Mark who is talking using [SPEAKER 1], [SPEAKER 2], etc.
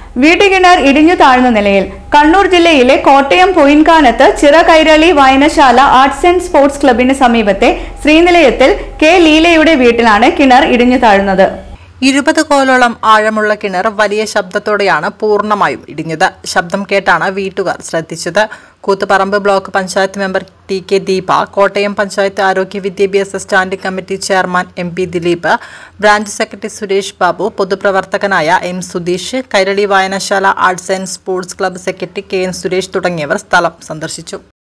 [SPEAKER 1] വീട്ടുകിണർ ഇടിഞ്ഞു താഴ്ന്ന നിലയിൽ കണ്ണൂർ ജില്ലയിലെ കോട്ടയം പൊയിൻകാനത്ത് ചിറ കൈരളി വായനശാല ആർട്സ് ആൻഡ് സ്പോർട്സ് ക്ലബിന് സമീപത്തെ ശ്രീനിലയത്തിൽ കെ ലീലയുടെ വീട്ടിലാണ് കിണർ ഇടിഞ്ഞു താഴ്ന്നത്
[SPEAKER 2] ഇരുപത് കോലോളം ആഴമുള്ള കിണർ വലിയ ശബ്ദത്തോടെയാണ് പൂർണ്ണമായും ഇടിഞ്ഞത് ശബ്ദം കേട്ടാണ് വീട്ടുകാർ ശ്രദ്ധിച്ചത് Koothuparamba block panchayat member T K Deepa Kottayam panchayat ആരോഗ്യ വിദ്യാഭ്യാസ standing committee chairman M P Dileep branch secretary Suresh Babu പൊതുപ്രവർത്തകനായ എം സുധീഷ് കൈരളി വായനശാല arts and sports club secretary K N Suresh തുടങ്ങിയവർ സ്ഥലം സന്ദർശിച്ചു